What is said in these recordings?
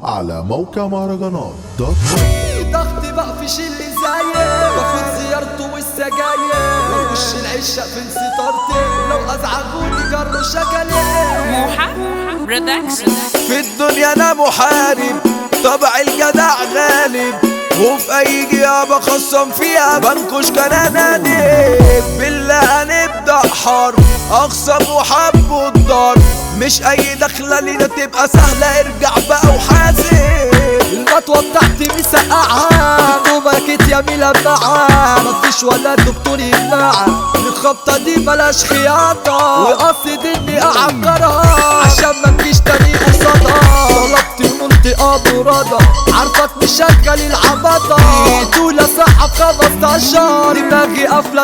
على موقع مهرجانات دوت كوم ضغط بقفش اللي زيي باخد زيارته والسجاير واخش العشق في انسطارتي لو ازعجوني جروا شكلي موحى برودكشن في الدنيا انا محارب طبع الجدع غالب وفي اي جهه بخصم فيها بنكش كان انادب بالله هنبدا حرب اخصم وحب الدار مش اي دخله لينا تبقى سهله ارجع بقى وحاسب الخطوه بتاعتي مسقعه وبكت يا ملمعه مفيش ولا دكتور يمنعها الخبطه دي بلاش خياطه وقصد اني اعكرها عشان ما تجيش تاني قصادها طلبت ونلت ابو رضا عارفك مشغل العبطه دولة صح 15 دماغي قافله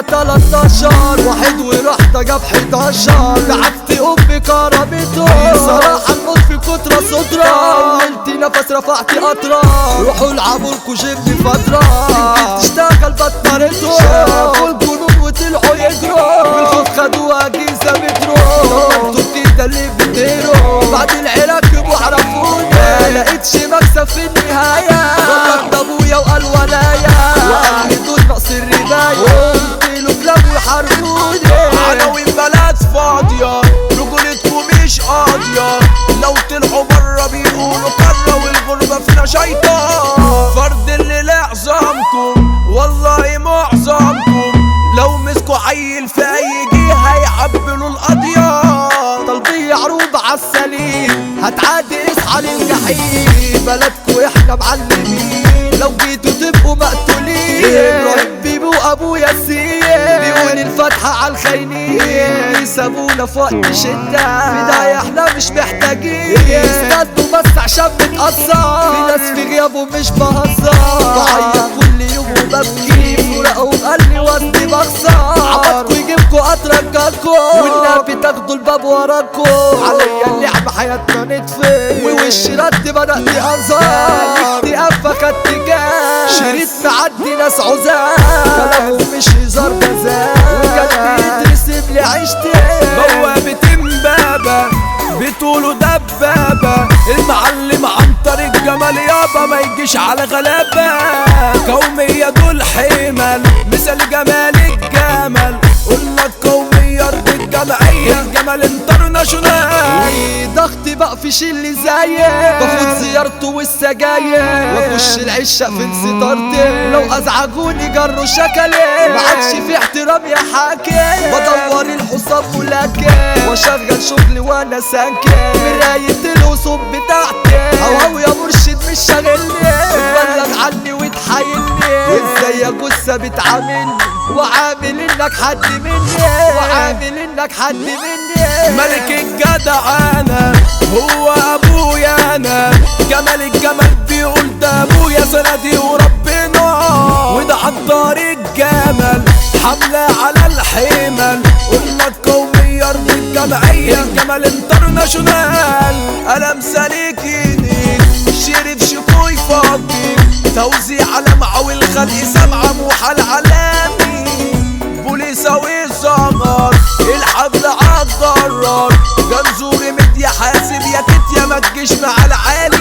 13 واحد ورحت جاب 11 تعبت امي كرمته صراحه الموت في كترة صدرة وليلتي نفس رفعت قطرة روحوا العبوا لكوا جيم فترة يمكن تشتغل بطارته شافوا الجنود وطلعوا يجروا بالخوف خدوا اجهزة مترو انتوا كده اللي بتديروا بعد العراك وعرفوني ما لقيتش مكسب في النهاية ضربت ابويا وقال ولايا وقال لي دول نقص الرباية قلت له كلاب ويحاربوني عناوين بلد فاضية رجولتكم مش قاضية لو طلعوا بره بيقولوا كرة والغربة فينا شيطان فرد اللي لعظامكم والله معظمكم لو مسكوا عيل في اي جهة هيعبلوا القضية طلبية عروض عالسليم هتعدي اصحى للجحيم بلدكوا احنا معلمين لو جيتوا تبقوا مقتولين ابراهيم بيبو ابو ياسين بيقول الفتحة عالخاينين سابونا في وقت شدة بداية احنا مش محتاجين استنوا بس عشان بنقصر في ناس في غيابه مش بهزر بعيط كل يوم وببكي ورقه وقلبي وزني بخسر عبطكوا يجيبكوا اترجلكوا والنبي تاخدوا الباب وراكوا عليا اللعبة حياتنا نطفي ووش رد بدأت انظار اكتئاب فخدت جاه شريط معدي ناس عزاب كلامهم مش هزار جزاء وكان بيترسم لي عيشتي بوابة امبابة بتقولوا دبابة المعلم عن طريق جمال يابا ما يجيش على غلابة قومية دول حمل مثل جمال الجمل قلنا قومية ارض الجمعية الجمل انترناشونال ضغطي بقفش اللي زيي باخد زيارته والسجاير واخش العشق في انسطارتي لو ازعجوني جروا شكلي ما عادش في احترام يا حاكي بدور الحصان ملاكي واشغل شغلي وانا ساكت مراية الوصول بتاعتي هواو يا مرشد مش شاغلني اتبلغ عني وتحايلني ازاي يا جثة بتعاملني وعامل انك حد مني وعامل انك حد مني ملك الجدع انا هو ابويا انا جمال الجمال بيقول ده ابويا سندي وربنا وده عطار الجمل حملة على الحمل قلنا القومية ارض الجمعية الجمل انترناشونال قلم سالك ايديك شريف شكوي فاضي توزيع على معوي الخلق سمعة موحى العلامي بوليسة والزمر الحبل عالضرر جنزوري مديا حاسب يا كت يا ما تجيش مع العالم